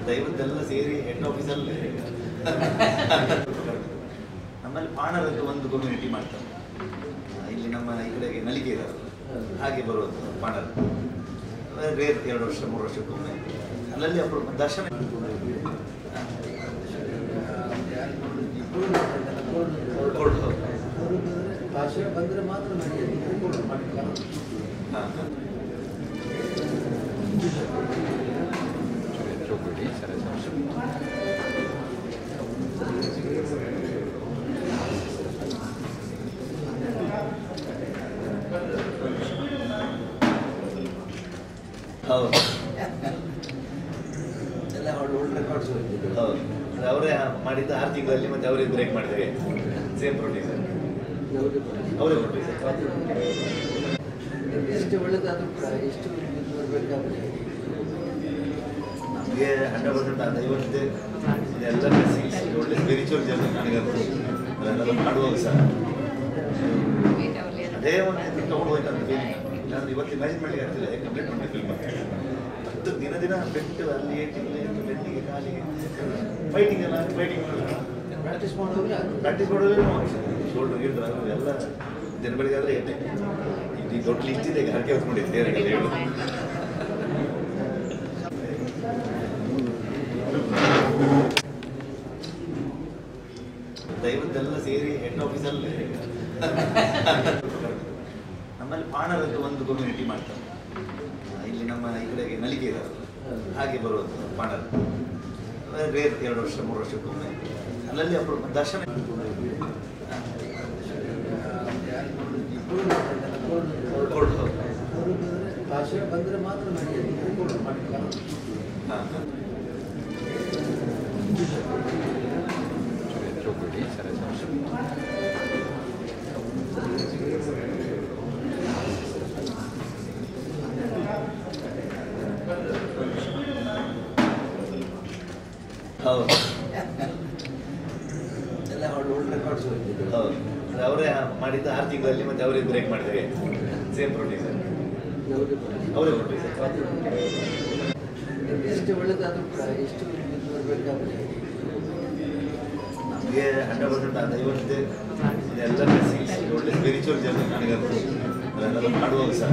ದೈವದ್ದೆಲ್ಲ ಸೇರಿ ಹೆಡ್ ಆಫೀಸಲ್ಲಿ ನಮ್ಮಲ್ಲಿ ಪಾಣರದ್ದು ಒಂದು ಕಮ್ಯುನಿಟಿ ಮಾಡ್ತಾರೆ ಆ, ಇಲ್ಲಿ ನಮ್ಮ ಈ ಕಡೆಗೆ ನಲಿಗೆ ಇದಾರಲ್ಲ ಹಾಗೆ ಬರುವುದು ಪಾಣರ ರೇರ್ ಎರಡು ವರ್ಷ ಮೂರು ವರ್ಷಕ್ಕೊಮ್ಮೆ ಅಲ್ಲಲ್ಲಿ ಅಪರೂಪ ದರ್ಶನ ಕೊಡು. ಭಾಷೆ ಬಂದರೆ ಮಾತ್ರ ನಡೆಯೋದು ಹಾ. ಹೌದು ಎಲ್ಲ ಓಲ್ಡ್ ರೆಕಾರ್ಡ್ಸ್ ಹೋಗಿದ್ದು ಹೌದು ಅದು ಅವರೇ ಮಾಡಿದ್ದು ಆರು ತಿಂಗಳಲ್ಲಿ ಮತ್ತೆ ಅವರೇ ಬ್ರೇಕ್ ಮಾಡಿದ್ದೇವೆ ಸೇಮ್ ಪ್ರೊಡ್ಯೂಸರ್ ಅವರೇ ಪ್ರೊಡ್ಯೂಸರ್ ಎಷ್ಟು ಒಳ್ಳೆದಾದ್ರೂ ಕೂಡ ಎಷ್ಟು ಇದು ಬರಬೇಕಾದ್ರೆ ನಮಗೆ ಹಂಡ್ರೆಡ್ ಪರ್ಸೆಂಟ್ ಅದು ಇವತ್ತೇ ಇದೆಲ್ಲ blessings. ಒಳ್ಳೆ ಸ್ಪಿರಿಚುವಲ್ ಜನ ನನಗಂತೂ ಅದನ್ನೆಲ್ಲ ಮಾಡುವಾಗ ಸಹ ಅದೇ ಒಂದು ಇದು ತಗೊಂಡು ಹೋಯ್ತಂತ ಫೀಲಿಂಗ್ ನಾನು ಇವತ್ತು ಇಮ್ಯಾಜಿನ್ ಮಾಡಲಿಕ್ಕೆ ಆಗ್ತಿಲ್ಲ ಕಂಪ್ಲೀಟ್ ಮಾಡಿ ಫಿಲ್ಮ್ ಹತ್ತು ದಿನ ದಿನ ಬೆಟ್ಟು ಅಲ್ಲಿ ಇಲ್ಲಿ ಬೆನ್ನಿಗೆ ಕಾಲಿಗೆ ಫೈಟಿಂಗ್ ಎಲ್ಲ ಫೈಟಿಂಗ್ ಪ್ರಾಕ್ಟೀಸ್ ಮಾಡೋದ್ರೆ ಅದು ಪ್ರಾಕ್ಟೀಸ್ ಮಾಡೋದೇ ಶೋಲ್ಡರ್ ಗಿಲ್ಡರ್ ಎಲ್ಲ ದಿನ ಬೆಳಿಗ್ಗೆ ಆದರೆ ಎಣ್ಣೆ ಇದು ದೊಡ್ಡ ಲಿಸ್ಟ್ ಇದೆ ಹರಕೆ ಹೊತ್ಕೊಂಡಿದ್ದೆ ಹೇಳು ದೈವದ್ದೆಲ್ಲ ಸೇರಿ ಹೆಡ್ ಆಫೀಸಲ್ಲಿ ನಮ್ಮಲ್ಲಿ ಪಾಣರದ್ದು ಒಂದು ಕಮ್ಯುನಿಟಿ ಮಾಡ್ತಾರೆ ಆ, ಇಲ್ಲಿ ನಮ್ಮ ಈ ಕಡೆಗೆ ನಲಿಗೆ ಇದಾರಲ್ಲ ಹಾಗೆ ಬರುವುದು ಪಾಣರ ರೇರ್ ಎರಡು ವರ್ಷ ಮೂರು ವರ್ಷಕ್ಕೊಮ್ಮೆ ಅಲ್ಲಲ್ಲಿ ಅಪರೂಪ ದರ್ಶನ ಕೊಡು. ಭಾಷೆ ಬಂದರೆ ಮಾತ್ರ ನಡೆಯೋದು ಹಾ. ಹೌದು ಎಲ್ಲ ಓಲ್ಡ್ ರೆಕಾರ್ಡ್ಸ್ ಹೋಗಿದ್ದು ಹೌದು ಅದು ಅವರೇ ಮಾಡಿದ್ದು ಆರು ತಿಂಗಳಲ್ಲಿ ಮತ್ತೆ ಅವರೇ ಬ್ರೇಕ್ ಮಾಡಿದ್ದೇವೆ ಸೇಮ್ ಪ್ರೊಡ್ಯೂಸರ್ ಅವರೇ ಪ್ರೊಡ್ಯೂಸರ್ ಎಷ್ಟು ಒಳ್ಳೆದಾದ್ರೂ ಕೂಡ ಎಷ್ಟು ಇದು ಬರಬೇಕಾದ್ರೆ ನಮಗೆ ಹಂಡ್ರೆಡ್ ಪರ್ಸೆಂಟ್ ಅದು ಇವತ್ತೇ ಇದೆಲ್ಲ blessings. ಒಳ್ಳೆ ಸ್ಪಿರಿಚುವಲ್ ಜನ ನನಗಂತೂ ಅದನ್ನೆಲ್ಲ ಮಾಡುವಾಗ ಸಹ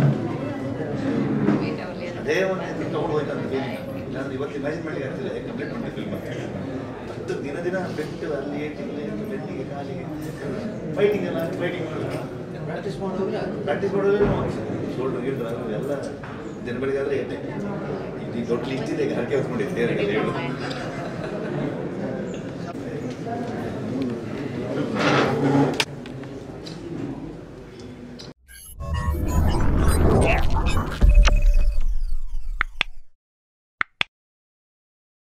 ಅದೇ ಒಂದು ಇದು ತಗೊಂಡು ಹೋಯ್ತಂತ ಫೀಲಿಂಗ್ ನಾನು ಇವತ್ತು ಇಮ್ಯಾಜಿನ್ ಮಾಡಲಿಕ್ಕೆ ಆಗ್ತಿಲ್ಲ ಕಂಪ್ಲೀಟ್ ಮಾಡಿ ಫಿಲ್ಮ್ ಹತ್ತು ದಿನ ದಿನ ಬೆಟ್ಟು ಅಲ್ಲಿ ಇಲ್ಲಿ ಬೆನ್ನಿಗೆ ಕಾಲಿಗೆ ಫೈಟಿಂಗ್ ಎಲ್ಲ ಫೈಟಿಂಗ್ ಪ್ರಾಕ್ಟೀಸ್ ಮಾಡೋದ್ರೆ ಅದು ಪ್ರಾಕ್ಟೀಸ್ ಮಾಡೋದೇ ಶೋಲ್ಡರ್ ಗಿಲ್ಡರ್ ಎಲ್ಲ ದಿನ ಬೆಳಿಗ್ಗೆ ಆದರೆ ಎಣ್ಣೆ ಇದು ದೊಡ್ಡ ಲಿಸ್ಟ್ ಇದೆ ಹರಕೆ ಹೊತ್ಕೊಂಡಿದ್ದೆ ಹೇಳು